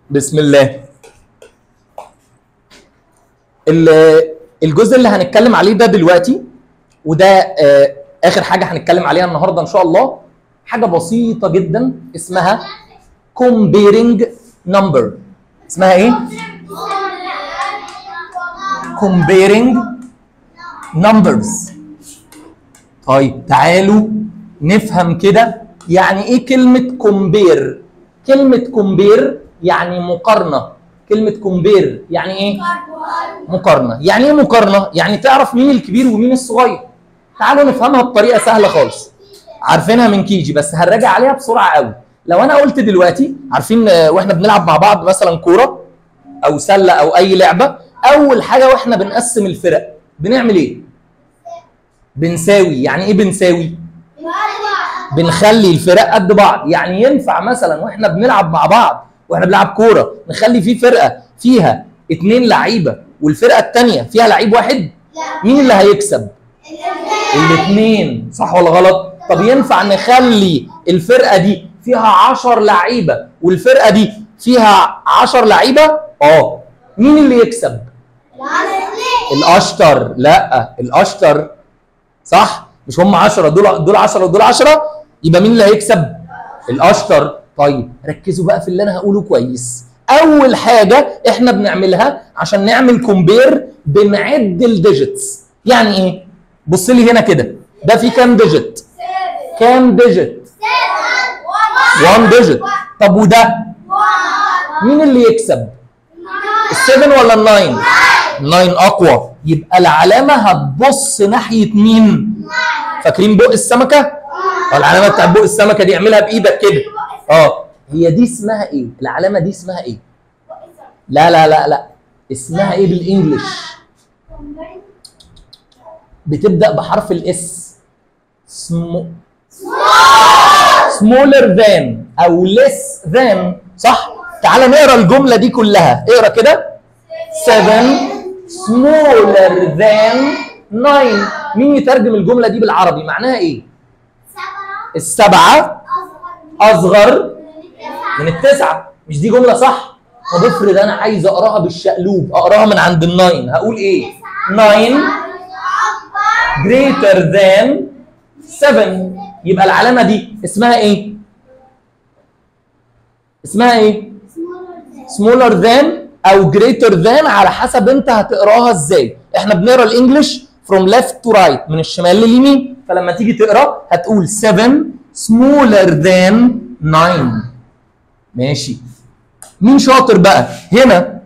بسم الله ال- الجزء اللي هنتكلم عليه ده دلوقتي وده آه، اخر حاجه هنتكلم عليها النهارده ان شاء الله حاجه بسيطه جدا اسمها comparing number اسمها ايه comparing numbers طيب تعالوا نفهم كده يعني ايه كلمة كومبير كلمة كومبير يعني مقارنة كلمة كومبير يعني ايه مقارنة يعني ايه مقارنة يعني تعرف مين الكبير ومين الصغير تعالوا نفهمها بطريقة سهلة خالص عارفينها من كيجي بس هنراجع عليها بسرعة قوي لو انا قلت دلوقتي عارفين آه، واحنا بنلعب مع بعض مثلا كورة او سلة او اي لعبة اول حاجة واحنا بنقسم الفرق بنعمل ايه بنساوي يعني ايه بنساوي بنخلي الفرق قد بعض يعني ينفع مثلا واحنا بنلعب مع بعض واحنا بنلعب كوره نخلي في فرقه فيها اتنين لعيبه والفرقه الثانيه فيها لعيب واحد مين اللي هيكسب الاثنين صح ولا غلط طب ينفع نخلي الفرقه دي فيها 10 لعيبه والفرقه دي فيها 10 لعيبه اه مين اللي يكسب الاشطر لا الاشطر صح مش هم 10 دول دول 10 ودول 10 يبقى مين اللي هيكسب الاشطر طيب ركزوا بقى في اللي انا هقوله كويس اول حاجه احنا بنعملها عشان نعمل كومبير بنعد الديجيتس يعني ايه بص لي هنا كده ده في كام ديجيت كام ديجيت 1 ديجيت طب وده مين اللي يكسب ال7 ولا ال9 9 اقوى يبقى العلامه هتبص ناحيه مين فاكرين بق السمكه اه العلامه بتاعت بق السمكه دي اعملها بايدك كده اه هي دي اسمها ايه العلامه دي اسمها ايه لا لا لا لا اسمها ايه بالانجلش بتبدا بحرف الاس سمو smaller than او less than صح تعال نقرا الجمله دي كلها اقرا كده 7 smaller than 9 مين يترجم الجمله دي بالعربي معناها ايه السبعه اصغر من التسعه مش دي جمله صح طب افرض انا عايز اقراها بالشقلوب اقراها من عند الناين هقول ايه 9 greater than 7 يبقى العلامه دي اسمها ايه اسمها ايه smaller than او greater than على حسب انت هتقراها ازاي احنا بنقرا الانجليش from left to right من الشمال لليمين فلما تيجي تقرا هتقول 7 smaller than 9 ماشي مين شاطر بقى هنا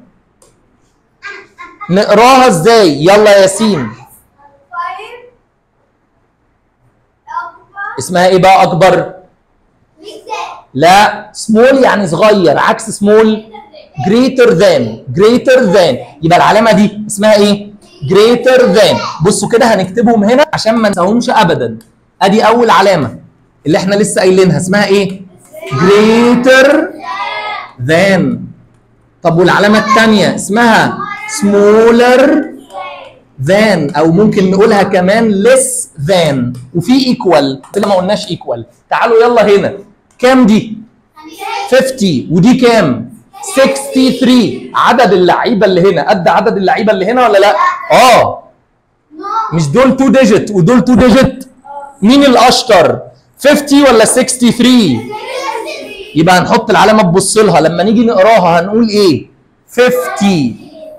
نقراها ازاي يلا يا ياسين اسمها ايه بقى اكبر لا سمول يعني صغير عكس سمول greater than greater than يبقى العلامه دي اسمها ايه greater than بصوا كده هنكتبهم هنا عشان ما ننساهمش ابدا ادي اول علامه اللي احنا لسه قايلينها اسمها ايه greater than طب والعلامه الثانيه اسمها smaller than او ممكن نقولها كمان less than وفي equal كده ما قلناش equal تعالوا يلا هنا كام دي 50 ودي كام 63 عدد اللعيبه اللي هنا قد عدد اللعيبه اللي هنا ولا لا اه مش دول 2 ديجيت ودول 2 ديجيت مين الاشطر 50 ولا 63 يبقى هنحط العلامه تبص لها لما نيجي نقراها هنقول ايه 50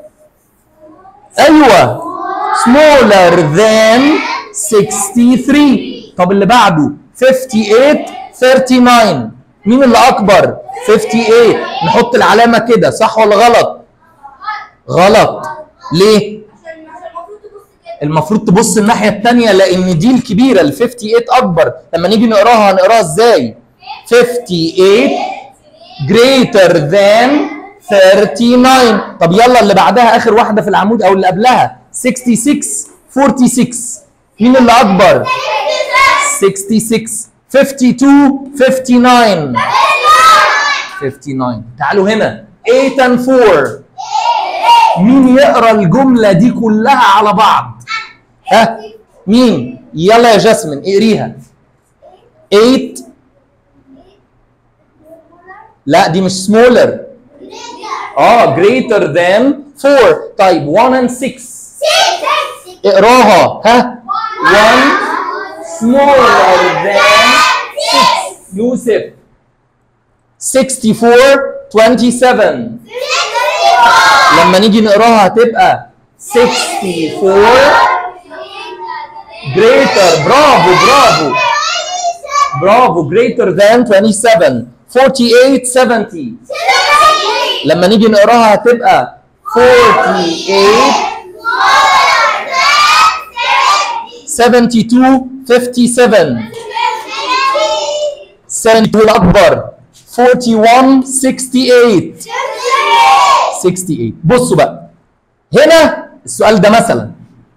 ايوه smaller than 63 طب اللي بعده 58 39 مين اللي اكبر 58 نحط العلامه كده صح ولا غلط غلط ليه المفروض تبص الناحيه الثانيه لان دي الكبيره ال 58 اكبر لما نيجي نقراها هنقراها ازاي 58 greater than 39 طب يلا اللي بعدها اخر واحده في العمود او اللي قبلها 66 46 مين اللي اكبر 66 52 59 59 تعالوا هنا 8 and 4 مين يقرا الجمله دي كلها على بعض ها مين يلا يا جاسمين اقريها 8 لا دي مش سمولر اه greater than 4 طيب 1 and 6 اقراها ها 1 smaller than 6 يوسف 64 27 لما نيجي نقراها هتبقى 64 greater برافو برافو برافو greater than 27 48 70 لما نيجي نقراها هتبقى 48 72 57 72 الأكبر 41 68 68 بصوا بقى هنا السؤال ده مثلا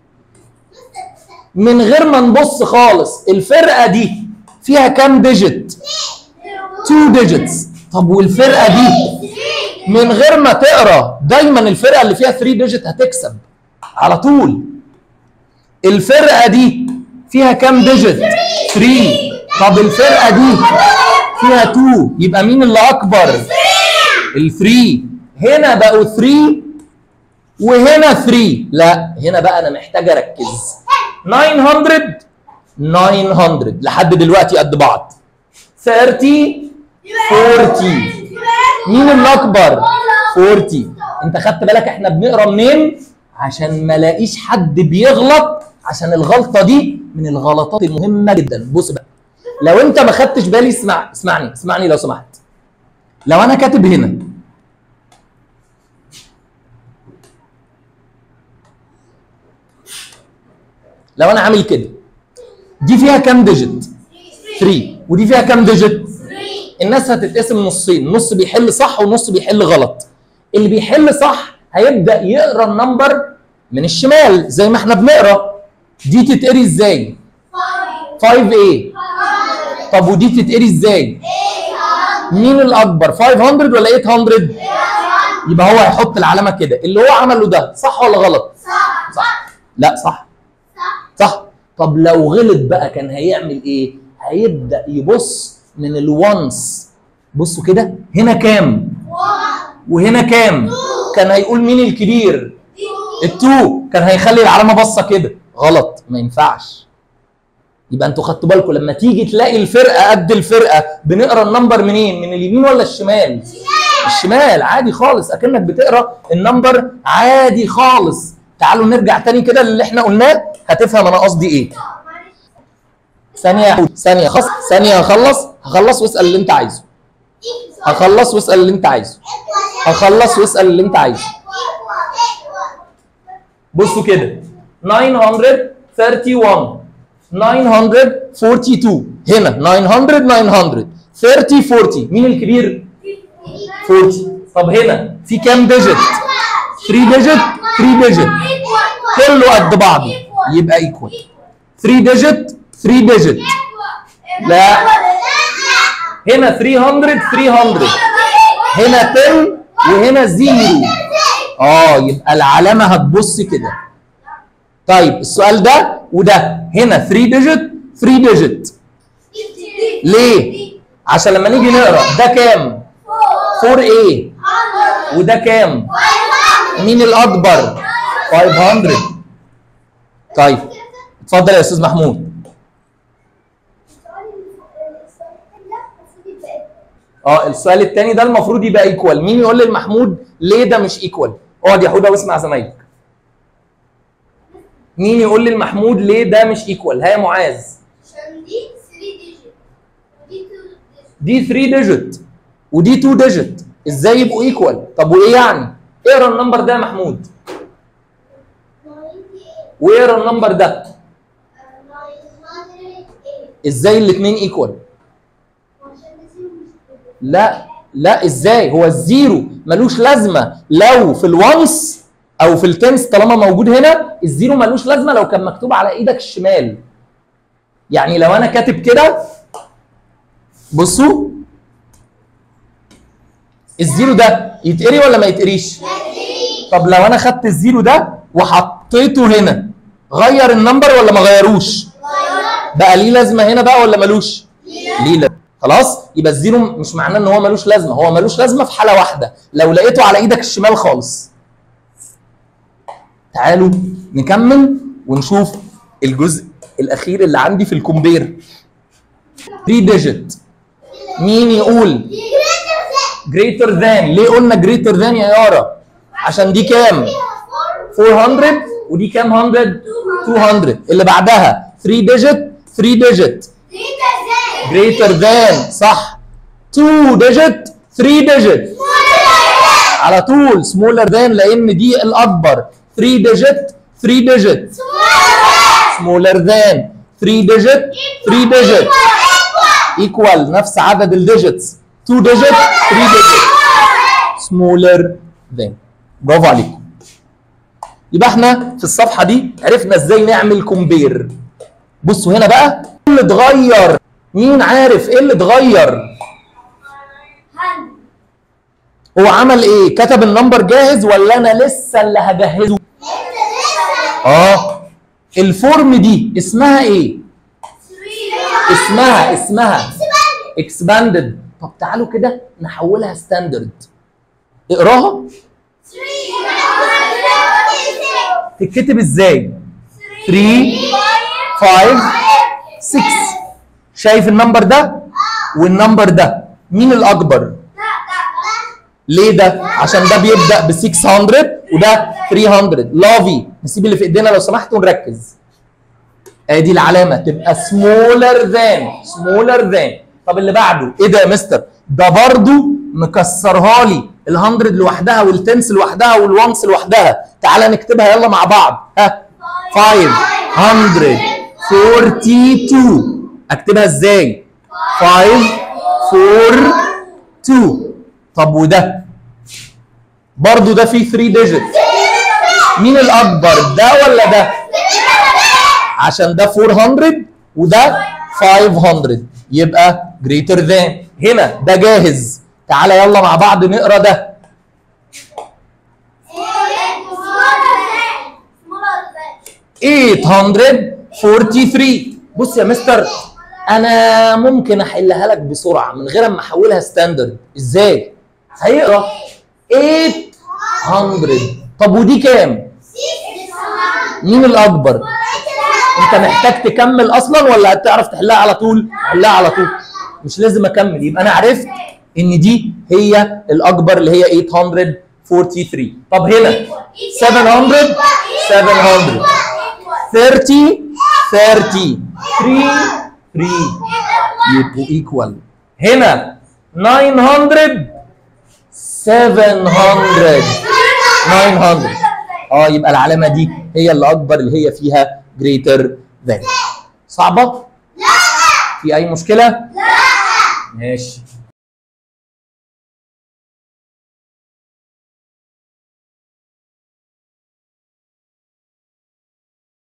من غير ما نبص خالص الفرقة دي فيها كام ديجيت 2 ديجيتس طب والفرقة دي من غير ما تقرا دايما الفرقة اللي فيها 3 ديجيت هتكسب على طول الفرقة دي فيها كام ديجيت 3 طب الفرقة دي فيها 2 يبقى مين اللي أكبر ال 3 هنا بقوا 3 وهنا 3 لا هنا بقى أنا محتاج أركز 900 900 لحد دلوقتي قد بعض 30 40 مين اللي أكبر 40 أنت خدت بالك إحنا بنقرا منين عشان ما الاقيش حد بيغلط عشان الغلطه دي من الغلطات المهمه جدا بص بقى لو انت ما خدتش بالي اسمع اسمعني اسمعني لو سمحت لو انا كاتب هنا لو انا عامل كده دي فيها كام ديجيت 3 ودي فيها كام ديجيت الناس هتتقسم نصين نص بيحل صح ونص بيحل غلط اللي بيحل صح هيبدا يقرا النمبر من الشمال زي ما احنا بنقرا دي تتقري ازاي 5 a طب ودي تتقري ازاي مين الاكبر 500 ولا 800 يبقى هو هيحط العلامه كده اللي هو عمله ده صح ولا غلط صح لا صح صح طب لو غلط بقى كان هيعمل ايه هيبدا يبص من الوانس بصوا كده هنا كام وهنا كام كان هيقول مين الكبير التو كان هيخلي العلامه باصه كده غلط ما ينفعش يبقى انتوا خدتوا بالكم لما تيجي تلاقي الفرقه قد الفرقه بنقرا النمبر منين من اليمين ولا الشمال الشمال عادي خالص اكنك بتقرا النمبر عادي خالص تعالوا نرجع تاني كده للي احنا قلناه هتفهم انا قصدي ايه ثانيه يا حود ثانيه خلاص ثانيه هخلص هخلص واسال اللي انت عايزه هخلص واسال اللي انت عايزه هخلص واسال اللي انت عايزه بصوا كده 931 942 هنا 900 900 30 40 مين الكبير 40 طب هنا في كام ديجيت 3 ديجيت 3 ديجيت كله قد بعضه يبقى ايكوال 3 ديجيت 3 ديجيت لا هنا 300 300 هنا 10 وهنا 0 اه يبقى العلامه هتبص كده طيب السؤال ده وده هنا 3 ديجيت 3 ديجيت ليه عشان لما نيجي نقرا ده كام 4 a وده كام مين الاكبر 500 طيب اتفضل يا استاذ محمود اه السؤال الثاني ده المفروض يبقى ايكوال مين يقول للمحمود ليه ده مش ايكوال اقعد يا حوده واسمع زمايلك مين يقول للمحمود ليه ده مش ايكوال ها يا معاذ عشان دي 3 ديجيت ودي 2 ديجيت دي 3 ديجيت ودي 2 ديجيت ازاي يبقوا ايكوال طب وايه يعني اقرا النمبر ده يا محمود 98 واقرا النمبر ده 908 ازاي الاثنين ايكوال عشان دي زيرو مش لا لا ازاي هو الزيرو ملوش لازمه لو في الوانس او في التنس طالما موجود هنا الزيرو ملوش لازمه لو كان مكتوب على ايدك الشمال يعني لو انا كاتب كده بصوا الزيرو ده يتقري ولا ما يتقريش طب لو انا خدت الزيرو ده وحطيته هنا غير النمبر ولا ما غيروش بقى ليه لازمه هنا بقى ولا ملوش ليه لازمه خلاص يبقى الزيرو مش معناه ان هو ملوش لازمه هو ملوش لازمه في حاله واحده لو لقيته على ايدك الشمال خالص تعالوا نكمل ونشوف الجزء الاخير اللي عندي في الكومبير 3 ديجيت مين يقول greater than ليه قلنا greater than يا يارا عشان دي كام 400 ودي كام 100 200 اللي بعدها 3 ديجيت 3 ديجيت greater than صح 2 ديجيت 3 ديجيت على طول smaller than لان دي الاكبر 3 ديجيت 3 ديجيت smaller than 3 ديجيت 3 ديجيت equal نفس عدد الديجيتس 2 ديجيت 3 ديجيت smaller than برافو عليكم يبقى احنا في الصفحه دي عرفنا ازاي نعمل كومبير بصوا هنا بقى ايه اللي اتغير مين عارف ايه اللي اتغير هو عمل ايه كتب النمبر جاهز ولا انا لسه اللي هجهزه اه الفورم دي اسمها ايه اسمها اسمها اكسباندد طب تعالوا كده نحولها ستاندرد اقراها تتكتب ازاي 3 5 6 شايف النمبر ده والنمبر ده مين الاكبر ليه ده عشان ده بيبدا ب 600 وده 300 لافي نسيب اللي في ايدينا لو سمحت ونركز ادي العلامه تبقى سمولر ذان سمولر ذان طب اللي بعده ايه ده يا مستر ده برضو مكسرها لي ال100 لوحدها والتنس لوحدها والوانس لوحدها تعالى نكتبها يلا مع بعض ها 542 اكتبها ازاي 5 4 2 طب وده برضو ده فيه 3 ديجيت مين الاكبر ده ولا ده عشان ده 400 وده 500 يبقى greater than هنا ده جاهز تعالى يلا مع بعض نقرا ده 843 بص يا مستر انا ممكن احلها لك بسرعه من غير ما احولها ستاندرد ازاي هيقرا 800 طب ودي كام مين الاكبر انت محتاج تكمل اصلا ولا هتعرف تحلها على طول حلها على طول مش لازم اكمل يبقى انا عرفت ان دي هي الاكبر اللي هي 843 طب هنا 700 700 30 30 3 3 يبقوا ايكوال هنا 900 700 900 اه يبقى العلامه دي هي اللي اكبر اللي هي فيها greater than صعبه؟ لا في اي مشكله؟ لا ماشي